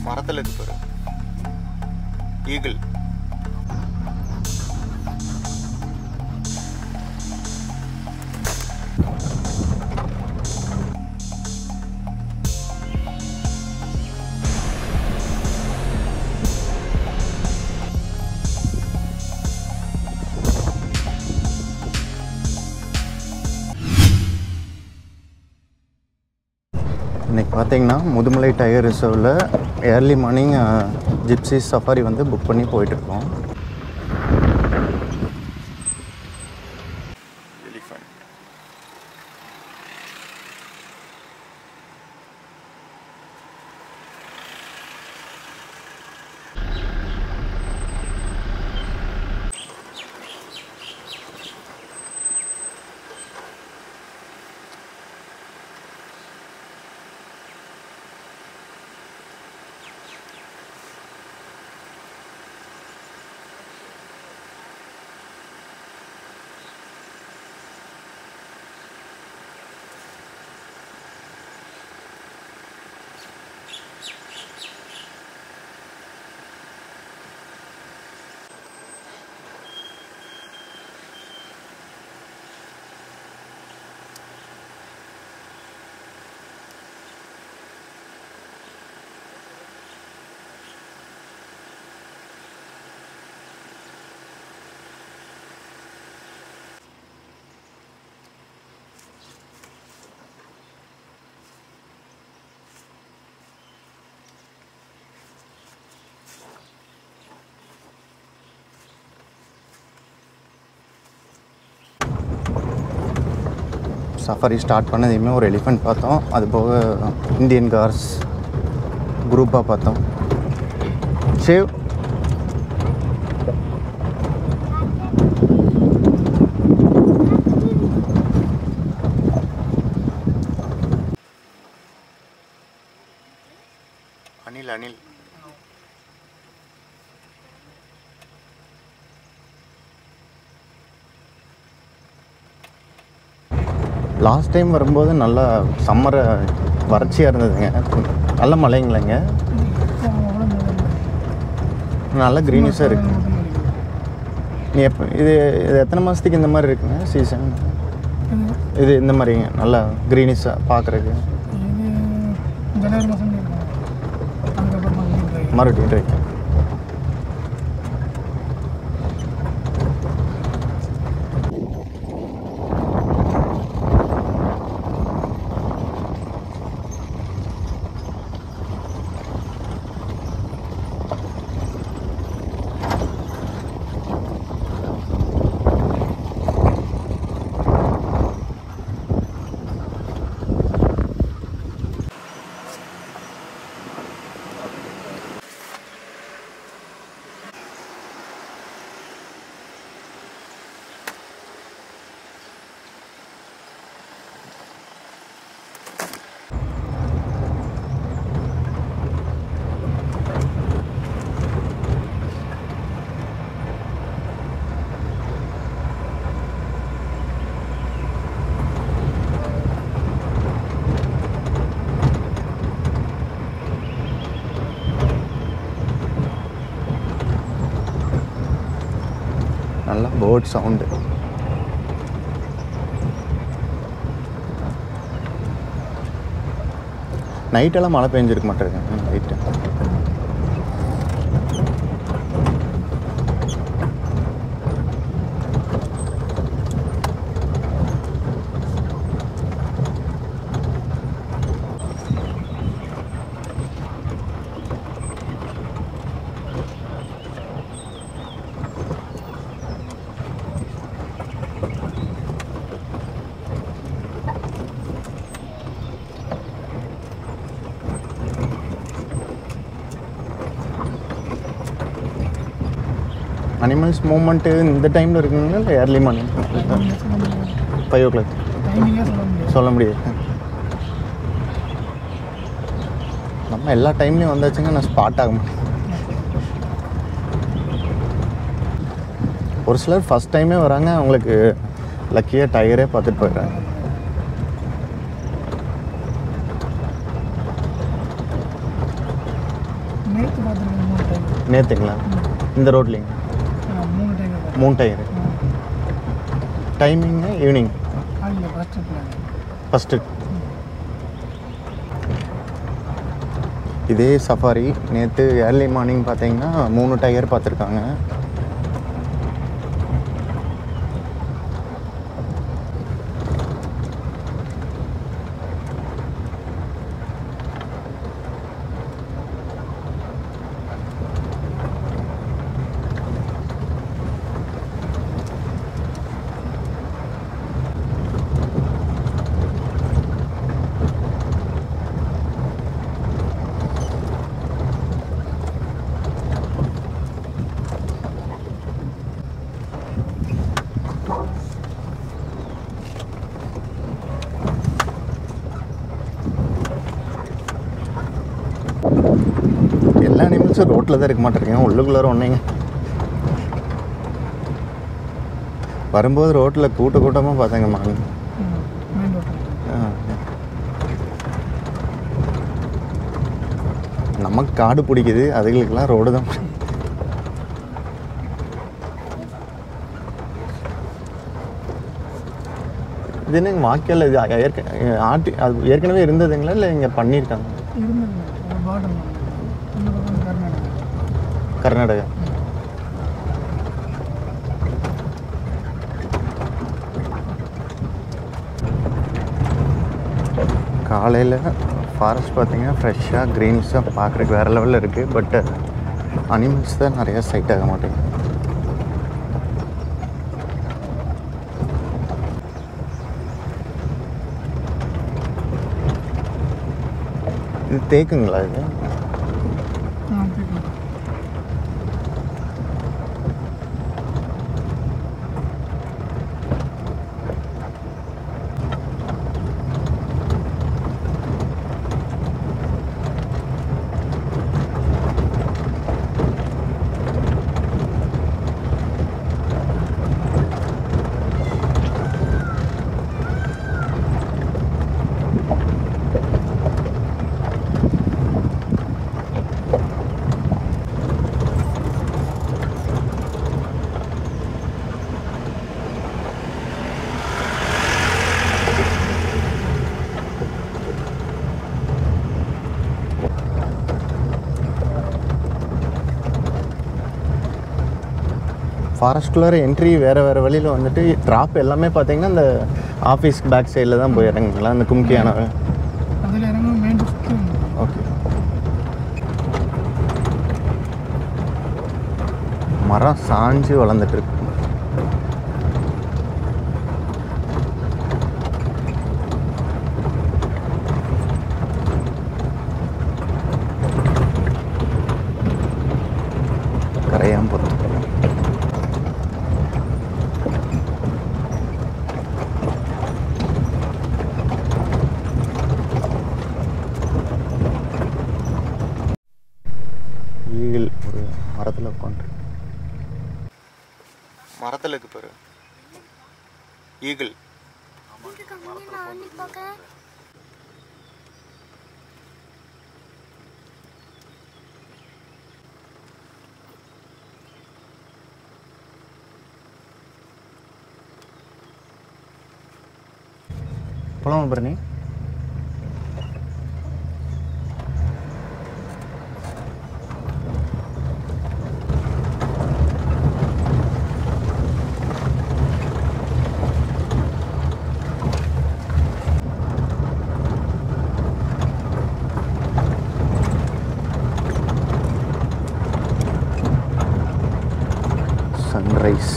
மரத்தில் இருக்கு பாரு ஈகிள் இன்னைக்கு பார்த்தீங்கன்னா முதுமலை டயர் ரிசர்வில் ஏர்லி மார்னிங் ஜிப்சி சஃபாரி வந்து புக் பண்ணி போயிட்டுருக்கோம் சஃபாரி ஸ்டார்ட் பண்ணதையுமே ஒரு எலிஃபெண்ட் பார்த்தோம் அது போக இந்தியன் கார்ஸ் குரூப்பாக பார்த்தோம் ஷேவ் அனில் அனில் லாஸ்ட் டைம் வரும்போது நல்லா சம்மர் வறட்சியாக இருந்ததுங்க நல்ல மழைங்களேங்க நல்ல க்ரீனிஷாக இருக்கு நீ எப்போ இது இது எத்தனை மாதத்துக்கு இந்த மாதிரி இருக்குங்க சீசன் இது இந்த மாதிரிங்க நல்லா க்ரீனிஷாக பார்க்குறதுக்கு இது ஜனவரி மாதம் இருக்கும் அதுக்கப்புறமா வந்து dry. மறுபடியும் ட்ரை நல்லா பேர்ட் சவுண்டு நைட்டெல்லாம் மழை பெஞ்சிருக்க மாட்டேங்க நைட்டு அனிமல்ஸ் மூமெண்ட்டு இந்த டைமில் இருக்குங்களா இல்லை early morning five o'clock டைமிங்கே சொல்ல முடியாது சொல்ல முடியாது நம்ம எல்லா டைம்லேயும் வந்தாச்சுங்க நான் ஸ்பாட் ஆக மாட்டேன் ஒரு சிலர் ஃபஸ்ட் டைமே வராங்க அவங்களுக்கு லக்கியாக டயரே பார்த்துட்டு போயிடுறாங்க நேற்றுங்களா இந்த ரோட்லேங்க ஆ, மூணு டைம் மூணு டயரு டைமிங்கு ஈவினிங் காலையில் பஸ் ஸ்டாப்பில் ஃபஸ்ட்டு இதே சஃபாரி நேற்று ஏர்லி மார்னிங் பார்த்தீங்கன்னா மூணு டயர் பார்த்துருக்காங்க எல்லா அனிமல்ஸும் ரோட்டில் தான் இருக்க மாட்டேருக்கீங்க உள்ளுக்குள்ளார ஒன்றைங்க வரும்போது ரோட்டில் கூட்ட கூட்டமாக பார்த்தாங்க மாங்க மெயின் ரோட்டில் ஆ. நமக்கு காடு பிடிக்குது அதுகளுக்கெல்லாம் ரோடு தான் பிடிக்கும். இது என்னங்க வாக்கியல் இது ஏற்க ஆட்டி அது ஏற்கனவே இருந்ததுங்களா இல்லை இங்கே பண்ணியிருக்காங்க இருந்தது ஒரு பார்டர் இந்த பக்கம் கர்நாடகா கர்நாடகா காலையில் ஃபாரஸ்ட் பார்த்தீங்கன்னா ஃப்ரெஷ்ஷாக க்ரீன்ஸாக பார்க்குறதுக்கு வேறு லெவலில் இருக்குது பட் அனிமல்ஸ் தான் நிறையா சைட் ஆக மாட்டேங்குது இது தேக்குங்களா இது ஆ கேட்குது ஃபாரஸ்ட்குள்ளார என்ட்ரி வேறு வேறு வழியில் வந்துட்டு ட்ராப் எல்லாமே பார்த்தீங்கன்னா இந்த ஆஃபீஸ் பேக் சைடில் தான் போய் இறங்குங்களா அந்த கும்கியான அதில் இறங்கும் மெயின் சுற்றி ஓகே மரம் சாஞ்சு வளர்ந்துட்டு இருக்கு கரையான் போகிறோம் ஈகிள் ஒரு மரத்தில் உட்காந்து மரத்தில் இருக்கு பாரு ஈகிள் இங்க கம்மி நான் வந்து பார்க்க போலாமா பரணி சன்ரைஸ்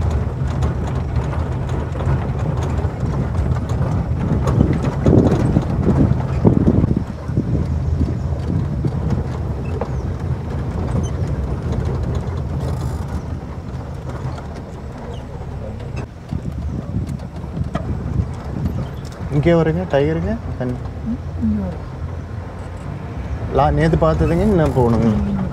இங்கே வருங்க டயருங்க தண்ணி இங்கே வரும் லா நேற்று பார்த்ததுங்க இன்னும் போகணுங்க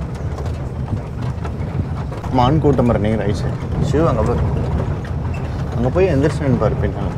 மான் கூட்டம் பாரு ரைட் சைடு ஷிவ் அங்கே போய் அங்கே போய் எந்திரிச்சு பாரு பின்னால்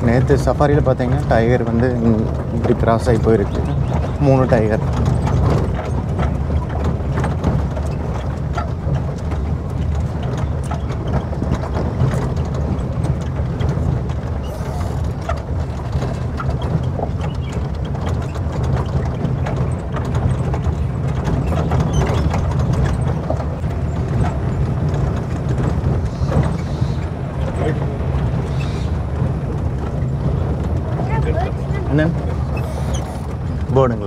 நேற்று சஃபாரியில் பார்த்தீங்கன்னா டைகர் வந்து இங்க- இப்படி கிராஸ் ஆகி போயிருக்கு மூணு டைகர் என்ன போர்டுங்களா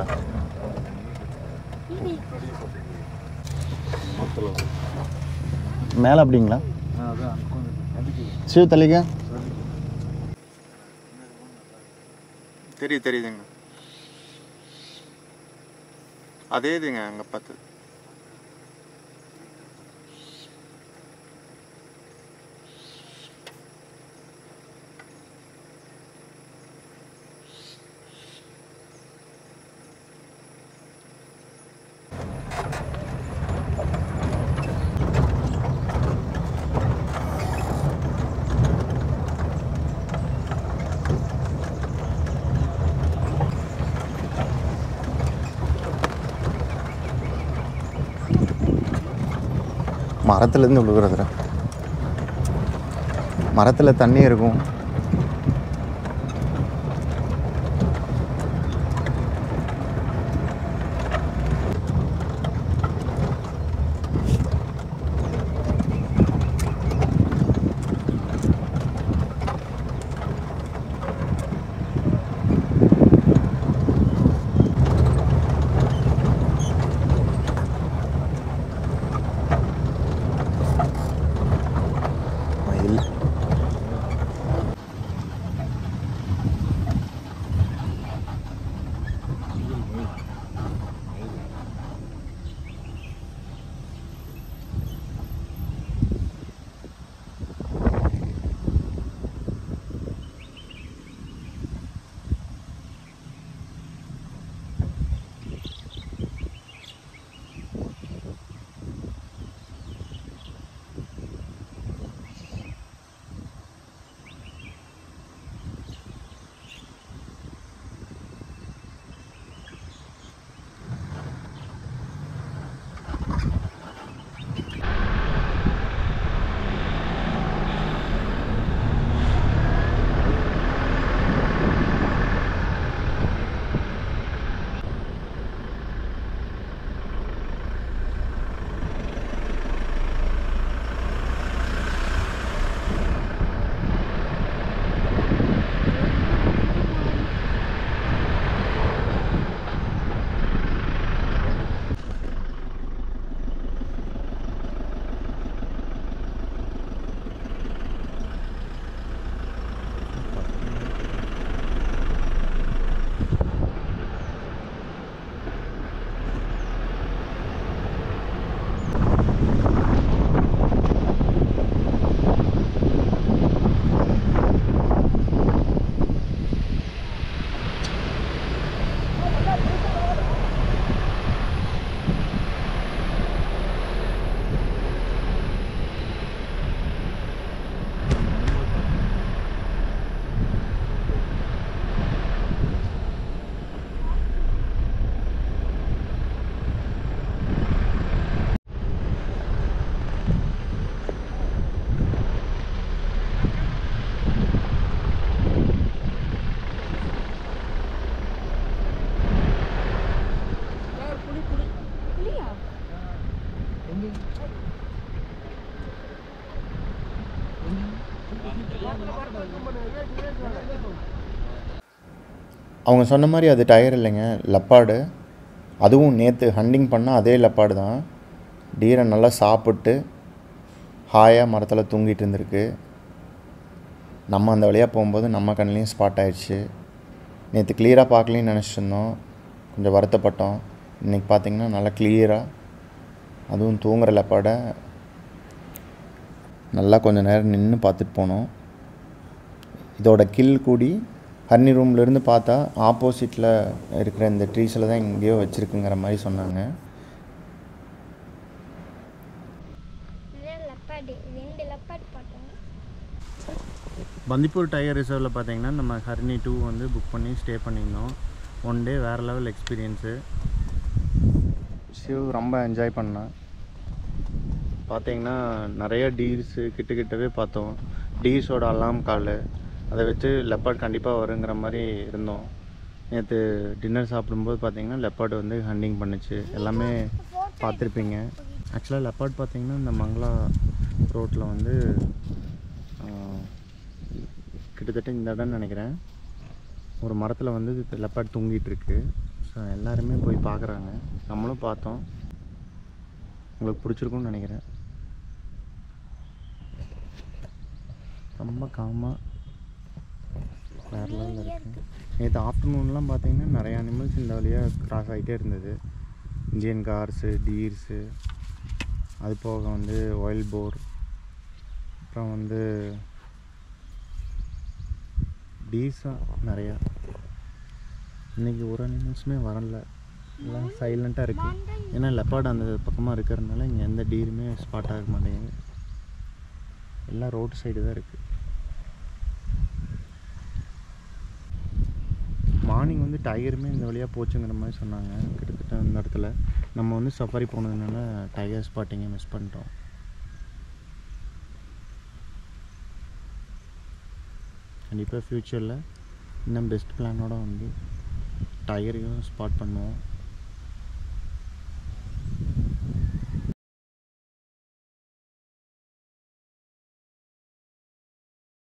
மேலே அப்படிங்களா சிவ தலைங்க தெரியுது தெரியுதுங்க அதே இதுங்க அங்கே பார்த்து மரத்துலேருந்து விழுகுறதுல மரத்தில் தண்ணி இருக்கும் மயில் அவங்க சொன்ன மாதிரி அது டயர் இல்லைங்க லப்பாடு அதுவும் நேற்று ஹண்டிங் பண்ண அதே லப்பாடு தான் டீரை நல்லா சாப்பிட்டு ஹாயாக மரத்தில் தூங்கிட்டு இருந்திருக்கு நம்ம அந்த வழியாக போகும்போது நம்ம கண்ணிலையும் ஸ்பாட் ஆயிடுச்சு நேற்று கிளியராக பார்க்கலன்னு நினச்சிட்டு இருந்தோம் கொஞ்சம் வருத்தப்பட்டோம் இன்றைக்கி பார்த்தீங்கன்னா நல்லா கிளியராக அதுவும் தூங்குற லப்பாடை நல்லா கொஞ்சம் நேரம் நின்று பார்த்துட்டு போனோம் இதோட கில் கூடி ஹர்னி ரூம்லேருந்து பார்த்தா ஆப்போசிட்டில் இருக்கிற இந்த ட்ரீஸில் தான் எங்கேயோ வச்சுருக்குங்கிற மாதிரி சொன்னாங்க லெப்பாடு ரெண்டு லெப்பாடு பார்த்தோம் பந்திப்பூர் டைகர் ரிசர்வில் பார்த்தீங்கன்னா நம்ம ஹரிணி டூ வந்து புக் பண்ணி ஸ்டே பண்ணியிருந்தோம் ஒன் டே வேறு லெவல் எக்ஸ்பீரியன்ஸு ஷிவ் ரொம்ப என்ஜாய் பண்ணேன் பார்த்தீங்கன்னா நிறைய டீர்ஸு கிட்ட கிட்டவே பார்த்தோம் டீர்ஸோட அலாம் கால் அதை வச்சு லெப்பார்ட் கண்டிப்பாக வருங்கிற மாதிரி இருந்தோம் நேற்று டின்னர் சாப்பிடும்போது பார்த்தீங்கன்னா லெப்பார்டு வந்து ஹண்டிங் பண்ணுச்சு எல்லாமே பார்த்துருப்பீங்க ஆக்சுவலாக லெப்பார்ட் பார்த்தீங்கன்னா இந்த மங்களா ரோட்டில் வந்து ஆஹ், கிட்டத்தட்ட இந்த இடம்னு நினைக்கிறேன் ஒரு மரத்தில் வந்து லெப்பார்ட் தூங்கிட்டு இருக்கு ஸோ எல்லாருமே போய் பார்க்குறாங்க நம்மளும் பார்த்தோம் உங்களுக்கு பிடிச்சிருக்கும்னு நினைக்கிறேன் ரொம்ப காமாக வேறு லெவலில் இருக்குது நேற்று ஆஃப்டர்நூன்லாம் பார்த்தீங்கன்னா நிறைய அனிமல்ஸ் இந்த வழியாக கிராஸ் ஆகிட்டே இருந்தது இந்தியன் கார்ஸு டீர்ஸு அது போக வந்து ஒயில் போர் அப்புறம் வந்து டீஸாக நிறையா இன்றைக்கி ஒரு அனிமல்ஸுமே வரல எல்லாம் சைலண்ட்டாக இருக்குது ஏன்னா லெப்பார்டு அந்த பக்கமாக இருக்கிறதுனால இங்கே எந்த டீருமே ஸ்பாட் ஆக மாட்டேங்குது எல்லாம் ரோடு சைடு தான் இருக்குது மார்னிங் வந்து டைகருமே இந்த வழியாக போச்சுங்கிற மாதிரி சொன்னாங்க கிட்டத்தட்ட இந்த இடத்துல நம்ம வந்து சஃபாரி போனதுனால டைகர் ஸ்பாட்டிங்கை மிஸ் பண்ணிட்டோம் கண்டிப்பாக ஃப்யூச்சரில் இன்னும் பெஸ்ட் பிளானோட வந்து டைகரையும் ஸ்பாட் பண்ணுவோம்